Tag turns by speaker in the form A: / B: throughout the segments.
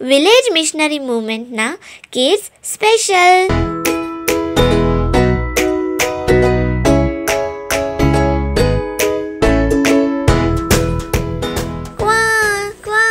A: village missionary ಮೂವ್ಮೆಂಟ್ನ case special ಕ್ವಾ ಕ್ವಾ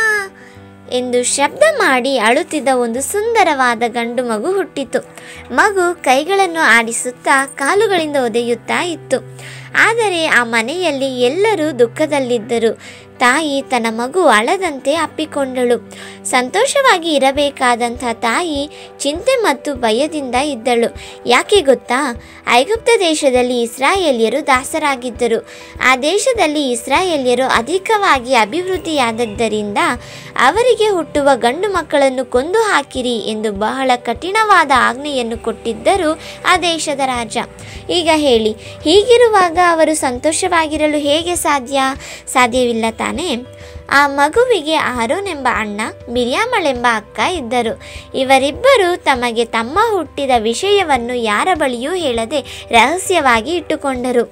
A: ಎಂದು ಶಬ್ದ ಮಾಡಿ ಅಳುತ್ತಿದ್ದ ಒಂದು ಸುಂದರವಾದ ಗಂಡು ಮಗು ಹುಟ್ಟಿತು ಮಗು ಕೈಗಳನ್ನು ಆಡಿಸುತ್ತಾ ಕಾಲುಗಳಿಂದ ಒದೆಯುತ್ತಾ ಇತ್ತು ಆದರೆ ಆ ಮನೆಯಲ್ಲಿ ಎಲ್ಲರೂ ದುಃಖದಲ್ಲಿದ್ದರು ತಾಯಿ ತನ್ನ ಮಗು ಅಳದಂತೆ ಅಪ್ಪಿಕೊಂಡಳು ಸಂತೋಷವಾಗಿ ಇರಬೇಕಾದಂಥ ತಾಯಿ ಚಿಂತೆ ಮತ್ತು ಭಯದಿಂದ ಇದ್ದಳು ಯಾಕೆ ಗೊತ್ತಾ ಐಗುಪ್ತ ದೇಶದಲ್ಲಿ ಇಸ್ರಾಯೇಲ್ಯರು ದಾಸರಾಗಿದ್ದರು ಆ ದೇಶದಲ್ಲಿ ಇಸ್ರಾಯೇಲ್ಯರು ಅಧಿಕವಾಗಿ ಅಭಿವೃದ್ಧಿಯಾದದ್ದರಿಂದ ಅವರಿಗೆ ಹುಟ್ಟುವ ಗಂಡು ಮಕ್ಕಳನ್ನು ಕೊಂದು ಹಾಕಿರಿ ಎಂದು ಬಹಳ ಕಠಿಣವಾದ ಆಜ್ಞೆಯನ್ನು ಕೊಟ್ಟಿದ್ದರು ಆ ದೇಶದ ರಾಜ ಈಗ ಹೇಳಿ ಹೀಗಿರುವಾಗ ಅವರು ಸಂತೋಷವಾಗಿರಲು ಹೇಗೆ ಸಾಧ್ಯ ಸಾಧ್ಯವಿಲ್ಲ ತಾನೇ ಆ ಮಗುವಿಗೆ ಆರೋನ್ ಎಂಬ ಅಣ್ಣ ಮಿರಿಯಾಮಳೆಂಬ ಅಕ್ಕ ಇದ್ದರು ಇವರಿಬ್ಬರು ತಮಗೆ ತಮ್ಮ ಹುಟ್ಟಿದ ವಿಷಯವನ್ನು ಯಾರ ಬಳಿಯೂ ಹೇಳದೆ ರಹಸ್ಯವಾಗಿ ಇಟ್ಟುಕೊಂಡರು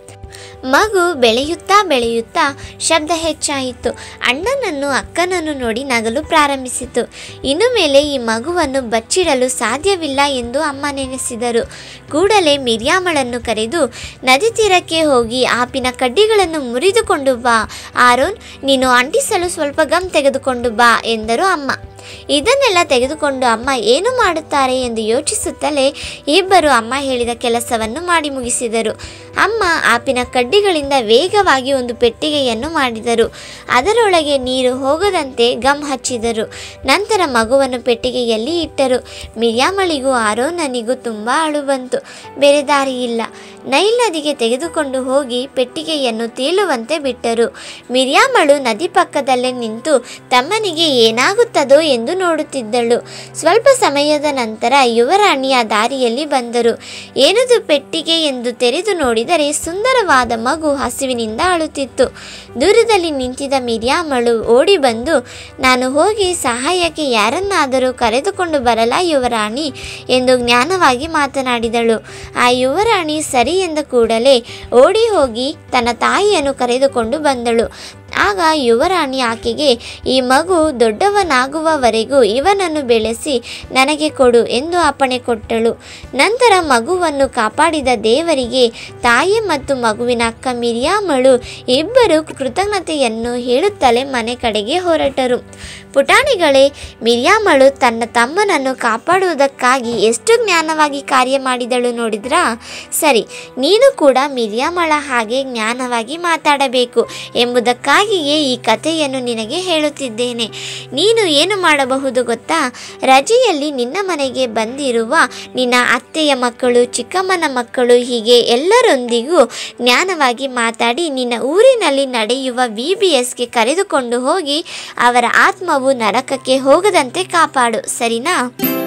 A: ಮಗು ಬೆಳೆಯುತ್ತಾ ಬೆಳೆಯುತ್ತಾ ಶಬ್ದ ಹೆಚ್ಚಾಯಿತು ಅಣ್ಣನನ್ನು ಅಕ್ಕನನ್ನು ನೋಡಿ ನಗಲು ಪ್ರಾರಂಭಿಸಿತು ಇನ್ನು ಮೇಲೆ ಈ ಮಗುವನ್ನು ಬಚ್ಚಿಡಲು ಸಾಧ್ಯವಿಲ್ಲ ಎಂದು ಅಮ್ಮ ನೆನೆಸಿದರು ಕೂಡಲೇ ಮಿರ್ಯಾಮಳನ್ನು ಕರೆದು ನದಿ ತೀರಕ್ಕೆ ಹೋಗಿ ಆಪಿನ ಕಡ್ಡಿಗಳನ್ನು ಮುರಿದುಕೊಂಡು ಬಾ ಆರೋನ್ ನೀನು ಅಂಟಿಸಲು ಸ್ವಲ್ಪ ಗಮ್ ತೆಗೆದುಕೊಂಡು ಬಾ ಎಂದರು ಅಮ್ಮ ಇದನ್ನೆಲ್ಲ ತೆಗೆದುಕೊಂಡು ಅಮ್ಮ ಏನು ಮಾಡುತ್ತಾರೆ ಎಂದು ಯೋಚಿಸುತ್ತಲೇ ಇಬ್ಬರು ಅಮ್ಮ ಹೇಳಿದ ಕೆಲಸವನ್ನು ಮಾಡಿ ಮುಗಿಸಿದರು ಅಮ್ಮ ಆಪಿನ ಕಡ್ಡಿಗಳಿಂದ ವೇಗವಾಗಿ ಒಂದು ಪೆಟ್ಟಿಗೆಯನ್ನು ಮಾಡಿದರು ಅದರೊಳಗೆ ನೀರು ಹೋಗದಂತೆ ಗಮ್ ಹಚ್ಚಿದರು ನಂತರ ಮಗುವನ್ನು ಪೆಟ್ಟಿಗೆಯಲ್ಲಿ ಇಟ್ಟರು ಮಿರ್ಯಾಮಳಿಗೂ ಆರೋನನಿಗೂ ತುಂಬ ಅಳು ಬಂತು ಬೇರೆ ದಾರಿ ಇಲ್ಲ ನೈಲ್ ನದಿಗೆ ತೆಗೆದುಕೊಂಡು ಹೋಗಿ ಪೆಟ್ಟಿಗೆಯನ್ನು ತೇಲುವಂತೆ ಬಿಟ್ಟರು ಮಿರ್ಯಾಮಳು ನದಿ ಪಕ್ಕದಲ್ಲೇ ನಿಂತು ತಮ್ಮನಿಗೆ ಏನಾಗುತ್ತದೋ ಎಂದು ನೋಡುತ್ತಿದ್ದಳು ಸ್ವಲ್ಪ ಸಮಯದ ನಂತರ ಯುವರಾಣಿಯ ದಾರಿಯಲ್ಲಿ ಬಂದರು ಏನದು ಪೆಟ್ಟಿಗೆ ಎಂದು ತೆರೆದು ನೋಡಿದರೆ ಸುಂದರವಾದ ಮಗು ಹಸಿವಿನಿಂದ ಅಳುತ್ತಿತ್ತು ದೂರದಲ್ಲಿ ನಿಂತಿದ್ದ ಮಿರ್ಯಾಮಳು ಓಡಿ ಬಂದು ನಾನು ಹೋಗಿ ಸಹಾಯಕ್ಕೆ ಯಾರನ್ನಾದರೂ ಕರೆದುಕೊಂಡು ಬರಲಾ ಯುವರಾಣಿ ಎಂದು ಜ್ಞಾನವಾಗಿ ಮಾತನಾಡಿದಳು ಆ ಯುವರಾಣಿ ಸರಿ ಎಂದ ಕೂಡಲೇ ಓಡಿ ಹೋಗಿ ತನ್ನ ತಾಯಿಯನ್ನು ಕರೆದುಕೊಂಡು ಬಂದಳು ಆಗ ಯುವರಾಣಿ ಆಕೆಗೆ ಈ ಮಗು ದೊಡ್ಡವನಾಗುವವರೆಗೂ ಇವನನ್ನು ಬೆಳೆಸಿ ನನಗೆ ಕೊಡು ಎಂದು ಅಪ್ಪಣೆ ಕೊಟ್ಟಳು ನಂತರ ಮಗುವನ್ನು ಕಾಪಾಡಿದ ದೇವರಿಗೆ ತಾಯಿ ಮತ್ತು ಮಗುವಿನ ಅಕ್ಕ ಮಿರಿಯಾಮಳು ಇಬ್ಬರು ಕೃತಜ್ಞತೆಯನ್ನು ಹೇಳುತ್ತಲೇ ಮನೆ ಕಡೆಗೆ ಹೊರಟರು ಪುಟಾಣಿಗಳೇ ಮಿರಿಯಾಮಳು ತನ್ನ ತಮ್ಮನನ್ನು ಕಾಪಾಡುವುದಕ್ಕಾಗಿ ಎಷ್ಟು ಜ್ಞಾನವಾಗಿ ಕಾರ್ಯ ಮಾಡಿದಳು ನೋಡಿದ್ರಾ ಸರಿ ನೀನು ಕೂಡ ಮಿರಿಯಾಮಳ ಹಾಗೆ ಜ್ಞಾನವಾಗಿ ಮಾತಾಡಬೇಕು ಎಂಬುದಕ್ಕಾಗಿಯೇ ಈ ಕಥೆಯನ್ನು ನಿನಗೆ ಹೇಳುತ್ತಿದ್ದೇನೆ ನೀನು ಏನು ಮಾಡಬಹುದು ಗೊತ್ತಾ ರಜೆಯಲ್ಲಿ ನಿನ್ನ ಮನೆಗೆ ಬಂದಿರುವ ನಿನ್ನ ಅತ್ತೆಯ ಮಕ್ಕಳು ಚಿಕ್ಕಮ್ಮನ ಮಕ್ಕಳು ಹೀಗೆ ಎಲ್ಲರೊಂದಿಗೂ ಜ್ಞಾನವಾಗಿ ಮಾತಾಡಿ ನಿನ್ನ ಊರಿನಲ್ಲಿ ನಡೆಯುವ ವಿ ಬಿ ಎಸ್ಗೆ ಕರೆದುಕೊಂಡು ಹೋಗಿ ಅವರ ಆತ್ಮವು ನರಕಕ್ಕೆ ಹೋಗದಂತೆ ಕಾಪಾಡು ಸರಿನಾ